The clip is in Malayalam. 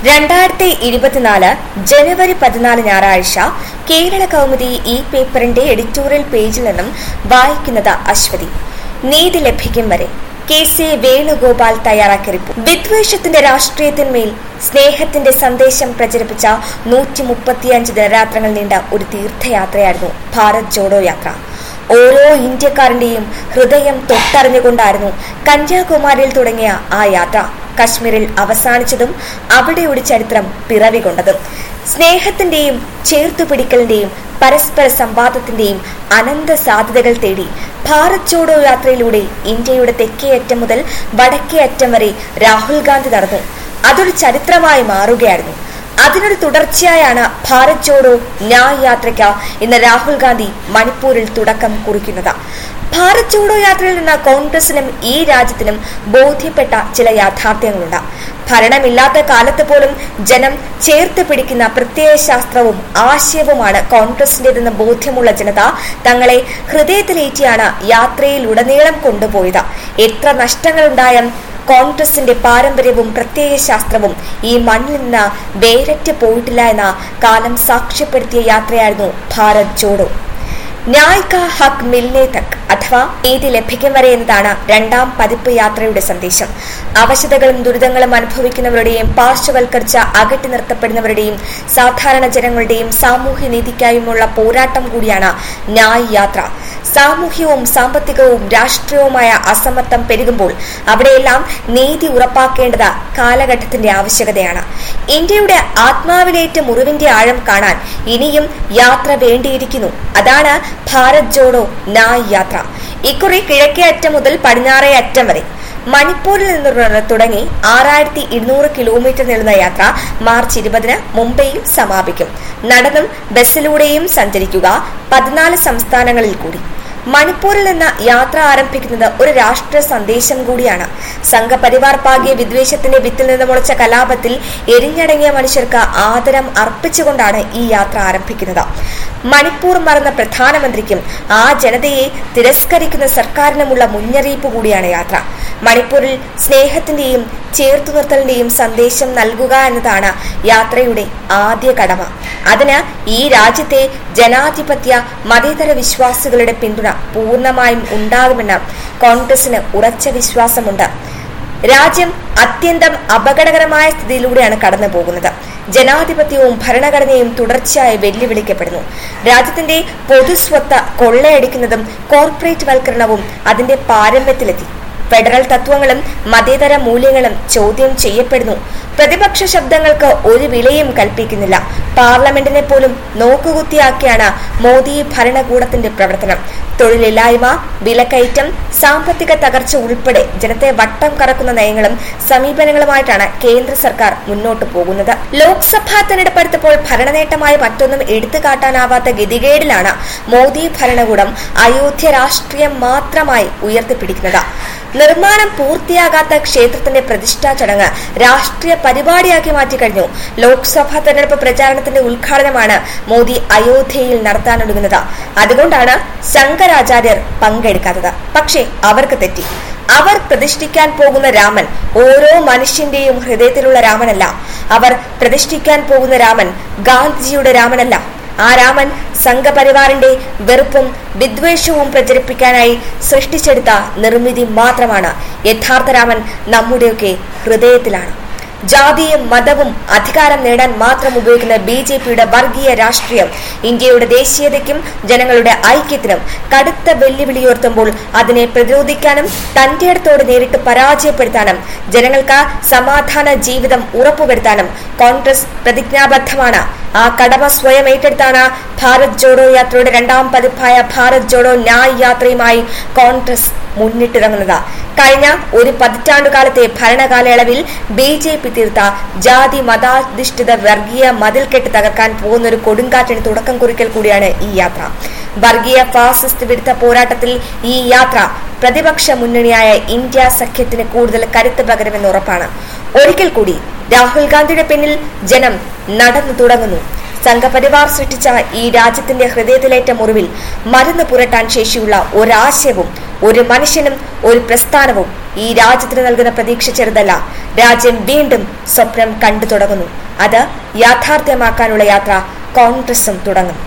രണ്ടായിരത്തി ഇരുപത്തിനാല് ജനുവരി പതിനാല് ഞായറാഴ്ച കേരള കൗമുദി ഈ പേപ്പറിന്റെ എഡിറ്റോറിയൽ പേജിൽ നിന്നും വായിക്കുന്നത് അശ്വതി നീതി ലഭിക്കും വരെ കെ സി വേണുഗോപാൽ തയ്യാറാക്കിയ റിപ്പോർട്ട് വിദ്വേഷത്തിന്റെ രാഷ്ട്രീയത്തിന്മേൽ സ്നേഹത്തിന്റെ സന്ദേശം പ്രചരിപ്പിച്ച നൂറ്റി മുപ്പത്തിയഞ്ച് ദിനരാത്രങ്ങൾ നീണ്ട ഒരു തീർത്ഥയാത്രയായിരുന്നു ഭാരത് ജോഡോ യാത്ര ഓരോ ഇന്ത്യക്കാരന്റെയും ഹൃദയം തൊട്ടറിഞ്ഞുകൊണ്ടായിരുന്നു കന്യാകുമാരിയിൽ തുടങ്ങിയ ആ യാത്ര കശ്മീരിൽ അവസാനിച്ചതും അവിടെയുടെ ചരിത്രം പിറവികൊണ്ടതും സ്നേഹത്തിന്റെയും ചേർത്തുപിടിക്കലിന്റെയും പരസ്പര സംവാദത്തിന്റെയും അനന്ത സാധ്യതകൾ തേടി ഭാരത് ജോഡോ യാത്രയിലൂടെ ഇന്ത്യയുടെ തെക്കേ അറ്റം മുതൽ വടക്കേ അറ്റം വരെ രാഹുൽ ഗാന്ധി നടന്നു അതൊരു ചരിത്രമായി മാറുകയായിരുന്നു അതിനൊരു തുടർച്ചയായാണ് ഭാരത് ജോഡോ ന്യായ് യാത്രയ്ക്ക് ഇന്ന് രാഹുൽ ഗാന്ധി മണിപ്പൂരിൽ തുടക്കം കുറിക്കുന്നത് ഭാരത് ജോഡോ യാത്രയിൽ നിന്ന് കോൺഗ്രസിനും ഈ രാജ്യത്തിനും ബോധ്യപ്പെട്ട ചില യാഥാർത്ഥ്യങ്ങളുണ്ട് ഭരണമില്ലാത്ത കാലത്ത് പോലും ജനം ചേർത്ത് പിടിക്കുന്ന പ്രത്യയ ശാസ്ത്രവും ആശയവുമാണ് കോൺഗ്രസിന്റേതെന്ന് ബോധ്യമുള്ള ജനത തങ്ങളെ ഹൃദയത്തിലേറ്റിയാണ് യാത്രയിലുടനീളം കൊണ്ടുപോയത് എത്ര നഷ്ടങ്ങളുണ്ടായാലും കോൺഗ്രസിന്റെ പാരമ്പര്യവും പ്രത്യയ ശാസ്ത്രവും ഈ മണ്ണിൽ നിന്ന് വേരറ്റ് പോയിട്ടില്ല എന്ന കാലം സാക്ഷ്യപ്പെടുത്തിയ യാത്രയായിരുന്നു ഭാരത് ജോഡോ ന്യായ് കാ ഹക്ക് മിൽനെ തക് അഥവാ നീതി ലഭിക്കും വരെ എന്നതാണ് രണ്ടാം പതിപ്പ് യാത്രയുടെ സന്ദേശം അവശതകളും ദുരിതങ്ങളും അനുഭവിക്കുന്നവരുടെയും പാർശ്വവൽക്കരിച്ച അകറ്റി നിർത്തപ്പെടുന്നവരുടെയും സാധാരണ ജനങ്ങളുടെയും സാമൂഹ്യ നീതിക്കായുമുള്ള പോരാട്ടം കൂടിയാണ് ന്യായ് യാത്ര സാമൂഹ്യവും സാമ്പത്തികവും രാഷ്ട്രീയവുമായ അസമത്വം പെരുകുമ്പോൾ അവിടെയെല്ലാം നീതി ഉറപ്പാക്കേണ്ടത് കാലഘട്ടത്തിന്റെ ആവശ്യകതയാണ് ഇന്ത്യയുടെ ആത്മാവിലേറ്റ മുറിവിന്റെ ആഴം കാണാൻ ഇനിയും യാത്ര വേണ്ടിയിരിക്കുന്നു അതാണ് ഭാരത് ജോഡോ നായ് യാത്ര ഇക്കുറി കിഴക്കേ അറ്റം മുതൽ പടിഞ്ഞാറേ അറ്റം വരെ മണിപ്പൂരിൽ നിന്ന് തുടങ്ങി ആറായിരത്തി ഇരുന്നൂറ് കിലോമീറ്റർ നീളുന്ന യാത്ര മാർച്ച് ഇരുപതിന് മുംബൈയിൽ സമാപിക്കും നടന്നും ബസ്സിലൂടെയും സഞ്ചരിക്കുക പതിനാല് സംസ്ഥാനങ്ങളിൽ കൂടി മണിപ്പൂരിൽ നിന്ന് യാത്ര ആരംഭിക്കുന്നത് ഒരു രാഷ്ട്ര സന്ദേശം കൂടിയാണ് സംഘപരിവാർ പാകിയ വിദ്വേഷത്തിന്റെ വിത്തിൽ നിന്ന് മുളച്ച കലാപത്തിൽ എരിഞ്ഞടങ്ങിയ മനുഷ്യർക്ക് ആദരം അർപ്പിച്ചുകൊണ്ടാണ് ഈ യാത്ര ആരംഭിക്കുന്നത് മണിപ്പൂർ മറന്ന പ്രധാനമന്ത്രിക്കും ആ ജനതയെ തിരസ്കരിക്കുന്ന സർക്കാരിനുമുള്ള മുന്നറിയിപ്പ് കൂടിയാണ് യാത്ര മണിപ്പൂരിൽ സ്നേഹത്തിന്റെയും ചേർത്തുനിർത്തലിന്റെയും സന്ദേശം നൽകുക എന്നതാണ് യാത്രയുടെ ആദ്യ കടമ അതിന് ഈ രാജ്യത്തെ ജനാധിപത്യ മതേതര വിശ്വാസികളുടെ പിന്തുണ പൂർണ്ണമായും ഉണ്ടാകുമെന്ന് കോൺഗ്രസിന് ഉറച്ച വിശ്വാസമുണ്ട് രാജ്യം അത്യന്തം അപകടകരമായ സ്ഥിതിയിലൂടെയാണ് കടന്നു പോകുന്നത് ജനാധിപത്യവും ഭരണഘടനയും തുടർച്ചയായി വെല്ലുവിളിക്കപ്പെടുന്നു രാജ്യത്തിന്റെ പൊതുസ്വത്ത് കൊള്ളയടിക്കുന്നതും കോർപ്പറേറ്റ് വൽക്കരണവും അതിന്റെ പാരമ്യത്തിലെത്തി ഫെഡറൽ തത്വങ്ങളും മതേതര മൂല്യങ്ങളും ചോദ്യം ചെയ്യപ്പെടുന്നു പ്രതിപക്ഷ ശബ്ദങ്ങൾക്ക് ഒരു വിലയും കൽപ്പിക്കുന്നില്ല പാർലമെന്റിനെ പോലും നോക്കുകുത്തിയാക്കിയാണ് മോദി ഭരണകൂടത്തിന്റെ പ്രവർത്തനം തൊഴിലില്ലായ്മ വിലക്കയറ്റം സാമ്പത്തിക തകർച്ച ഉൾപ്പെടെ ജനത്തെ വട്ടം കറക്കുന്ന നയങ്ങളും സമീപനങ്ങളുമായിട്ടാണ് കേന്ദ്ര സർക്കാർ മുന്നോട്ടു പോകുന്നത് ലോക്സഭാ തെരഞ്ഞെടുപ്പെടുത്തപ്പോൾ ഭരണനേട്ടമായി മറ്റൊന്നും എടുത്തു കാട്ടാനാവാത്ത ഗതികേടിലാണ് മോദി ഭരണകൂടം അയോധ്യ രാഷ്ട്രീയം മാത്രമായി ഉയർത്തിപ്പിടിക്കുന്നത് നിർമ്മാണം പൂർത്തിയാകാത്ത ക്ഷേത്രത്തിന്റെ പ്രതിഷ്ഠാ ചടങ്ങ് രാഷ്ട്രീയ പരിപാടിയാക്കി മാറ്റിക്കഴിഞ്ഞു ലോക്സഭാ തെരഞ്ഞെടുപ്പ് പ്രചാരണത്തിന്റെ ഉദ്ഘാടനമാണ് മോദി അയോധ്യയിൽ നടത്താനൊരുങ്ങുന്നത് അതുകൊണ്ടാണ് ശങ്കരാചാര്യർ പങ്കെടുക്കാത്തത് പക്ഷേ അവർക്ക് തെറ്റി അവർ പ്രതിഷ്ഠിക്കാൻ പോകുന്ന രാമൻ ഓരോ മനുഷ്യന്റെയും ഹൃദയത്തിലുള്ള രാമനല്ല അവർ പ്രതിഷ്ഠിക്കാൻ പോകുന്ന രാമൻ ഗാന്ധിജിയുടെ രാമനല്ല ആ രാമൻ സംഘപരിവാറിന്റെ വെറുപ്പും വിദ്വേഷവും പ്രചരിപ്പിക്കാനായി സൃഷ്ടിച്ചെടുത്ത നിർമ്മിതി മാത്രമാണ് യഥാർത്ഥ രാമൻ നമ്മുടെയൊക്കെ ഹൃദയത്തിലാണ് ജാതിയും മതവും അധികാരം നേടാൻ മാത്രം ഉപയോഗിക്കുന്ന ബി ജെ പിയുടെ വർഗീയ രാഷ്ട്രീയം ഇന്ത്യയുടെ ദേശീയതയ്ക്കും ജനങ്ങളുടെ ഐക്യത്തിനും കടുത്ത വെല്ലുവിളി ഉയർത്തുമ്പോൾ അതിനെ പ്രതിരോധിക്കാനും തന്റെ അടുത്തോട് നേരിട്ട് പരാജയപ്പെടുത്താനും ജനങ്ങൾക്ക് സമാധാന ജീവിതം ഉറപ്പുവരുത്താനും കോൺഗ്രസ് പ്രതിജ്ഞാബദ്ധമാണ് ആ കടമ സ്വയം ഏറ്റെടുത്താണ് ഭാരത് ജോഡോ യാത്രയുടെ രണ്ടാം പതിപ്പായ ഭാരത് ജോഡോ ന്യായ് യാത്രയുമായി കോൺഗ്രസ് മുന്നിട്ടിറങ്ങുന്നത് കഴിഞ്ഞ ഒരു പതിറ്റാണ്ടുകാലത്തെ ഭരണകാലയളവിൽ ബി ജെ പി തീർത്ത ജാതി മതാധിഷ്ഠിത വർഗീയ മതിൽക്കെട്ട് തകർക്കാൻ പോകുന്ന ഒരു കൊടുങ്കാറ്റിന് തുടക്കം കുറിക്കൽ കൂടിയാണ് ഈ യാത്ര വർഗീയ ഫാസിസ്റ്റ് വിരുദ്ധ പോരാട്ടത്തിൽ ഈ യാത്ര പ്രതിപക്ഷ മുന്നണിയായ ഇന്ത്യ സഖ്യത്തിന് കൂടുതൽ കരുത്ത് പകരുമെന്ന് ഉറപ്പാണ് ഒരിക്കൽ കൂടി രാഹുൽ ഗാന്ധിയുടെ പിന്നിൽ ജനം നടന്നു തുടങ്ങുന്നു സംഘപരിവാർ സൃഷ്ടിച്ച ഈ രാജ്യത്തിന്റെ ഹൃദയത്തിലേറ്റ മുറിവിൽ മരുന്ന് പുരട്ടാൻ ശേഷിയുള്ള ഒരാശയവും ഒരു മനുഷ്യനും ഒരു പ്രസ്ഥാനവും ഈ രാജ്യത്തിന് നൽകുന്ന പ്രതീക്ഷ ചെറുതല്ല രാജ്യം വീണ്ടും സ്വപ്നം കണ്ടു തുടങ്ങുന്നു അത് യാഥാർത്ഥ്യമാക്കാനുള്ള യാത്ര കോൺഗ്രസും തുടങ്ങും